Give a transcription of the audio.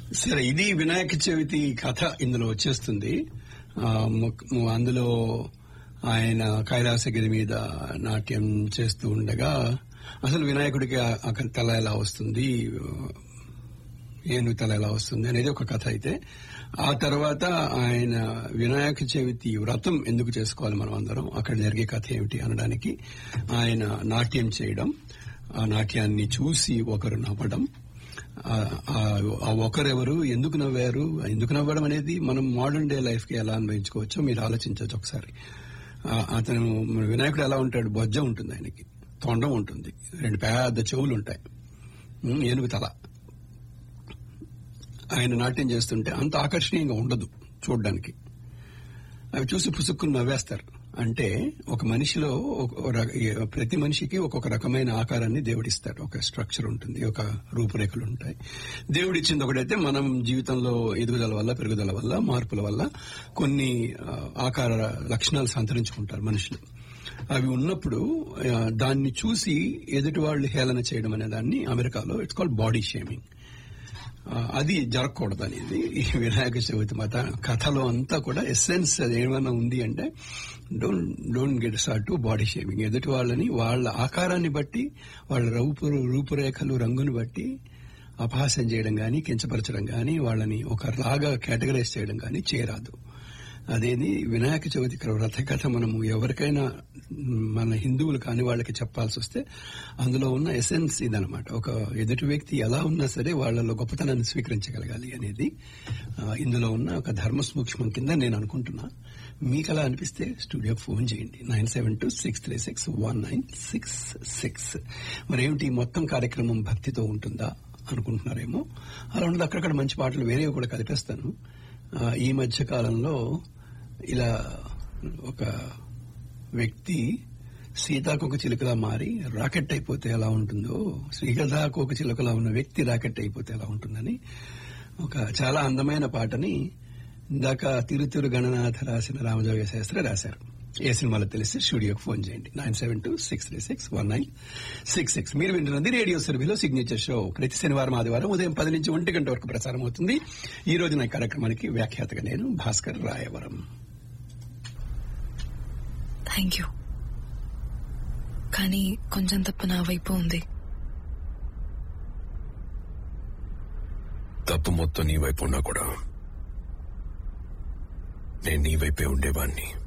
సరే ఇది వినాయక చవితి కథ ఇందులో వచ్చేస్తుంది ఆ, ము- ము- అందులో ఆయన కైలాసగిరి మీద నాట్యం చేస్తూ ఉండగా అసలు వినాయకుడికి ఆ- ఆ తల ఎలా వస్తుంది ఏనుగు తల ఎలా వస్తుంది అనేది ఒక కథ అయితే ఆ తర్వాత ఆయన వినాయక చవితి వ్రతం ఎందుకు చేసుకోవాలి మనం అందరం అక్కడ జరిగే కథ ఏమిటి అనడానికి ఆయన నాట్యం చేయడం ఆ నాట్యాన్ని చూసి ఒకరు నవ్వడం ఆ- ఆ- ఆ ఒకరెవరు ఎందుకు నవ్వారు ఎందుకు నవ్వడం అనేది మనం మోడర్న్ డే లైఫ్ కి ఎలా అన్వయించుకోవచ్చో మీరు ఆలోచించవచ్చు ఒకసారి ఆ, అతను మన వినాయకుడు ఎలా ఉంటాడు బొజ్జ ఉంటుంది ఆయనకి తొండం ఉంటుంది రెండు పెద్ద చెవులు ఉంటాయి ఉమ్, ఏనుగు తల ఆయన నాట్యం చేస్తుంటే అంత ఆకర్షణీయంగా ఉండదు చూడడానికి అవి చూసి పుసుక్కుని నవ్వేస్తారు అంటే ఒక మనిషిలో ఒక- ఒక రక- ప్రతి మనిషికి ఒక్కొక్క రకమైన ఆకారాన్ని దేవుడిస్తాడు ఒక స్ట్రక్చర్ ఉంటుంది ఒక రూపురేఖలు ఉంటాయి దేవుడు ఇచ్చింది ఒకటైతే మనం జీవితంలో ఎదుగుదల వల్ల పెరుగుదల వల్ల మార్పుల వల్ల కొన్ని ఆ, ఆకార లక్షణాలు సంతరించుకుంటారు మనుషులు అవి ఉన్నప్పుడు ఆ, దాన్ని చూసి ఎదుటి వాళ్ళు హేళన చేయడం అనే దాన్ని అమెరికాలో ఇట్స్ కాల్డ్ బాడీ షేమింగ్ ఆ, అది జరగకూడదు అనేది ఈ వినాయక చవితి మత కథలో అంతా కూడా ఎస్సెన్స్ అది ఏమైనా ఉంది అంటే don't don't get start to body shaming ఎదుటి వాళ్ళని వాళ్ళ ఆకారాన్ని బట్టి వాళ్ళ రూపు రూపురేఖలు రంగుని బట్టి అపహాస్యం చేయడం గాని కించపరచడం గాని వాళ్ళని ఒక లాగా కేటగరైజ్ చేయడం గాని చేయరాదు అదేది వినాయక చవితి వ్రత కథ మనము ఎవరికైనా మ్, మన హిందువులు కాని వాళ్ళకి చెప్పాల్సి వస్తే అందులో ఉన్న ఎసెన్స్ ఇదనమాట ఒక ఎదుటి వ్యక్తి ఎలా ఉన్నా సరే వాళ్ళలో గొప్పతనాన్ని స్వీకరించగలగాలి అనేది ఆ, ఇందులో ఉన్న ఒక ధర్మ సూక్ష్మం కింద నేను అనుకుంటున్నా మీకు అలా అనిపిస్తే స్టూడియోకి ఫోన్ చేయండి nine seven two six three six one nine six six మరేమిటి ఈ మొత్తం కార్యక్రమం భక్తితో ఉంటుందా అనుకుంటున్నారేమో అలా ఉండదు అక్కడక్కడ మంచి పాటలు వేరేవి కూడా కలిపేస్తాను ఆ, ఈ మధ్య కాలంలో ఇలా ఒక వ్యక్తి సీతాకొక చిలుకలా మారి రాకెట్ అయిపోతే ఎలా ఉంటుందో శ్రీగధాకొక చిలుకలా ఉన్న వ్యక్తి రాకెట్ అయిపోతే ఎలా ఉంటుందని ఒక చాలా అందమైన పాటని ఇందాక తిరుతిరు గణనాథ రాసిన రామజోగ శాస్త్రి రాశారు ఏ సినిమాలో తెలిస్తే స్టూడియోకి ఫోన్ చేయండి nine seven two six three six one nine six six మీరు వింటున్నది రేడియో సర్వీలో సిగ్నేచర్ షో ప్రతి శనివారం ఆదివారం ఉదయం పది నుంచి ఒంటి గంట వరకు ప్రసారం అవుతుంది ఈ రోజు నా కార్యక్రమానికి వ్యాఖ్యాతగా నేను భాస్కర్ రాయవరం థ్యాంక్ యూ కానీ కొంచెం తప్పు నా వైపు ఉంది తప్పు మొత్తం నీ వైపు ఉన్నా కూడా నేను నీ వైపే ఉండేవాణ్ణి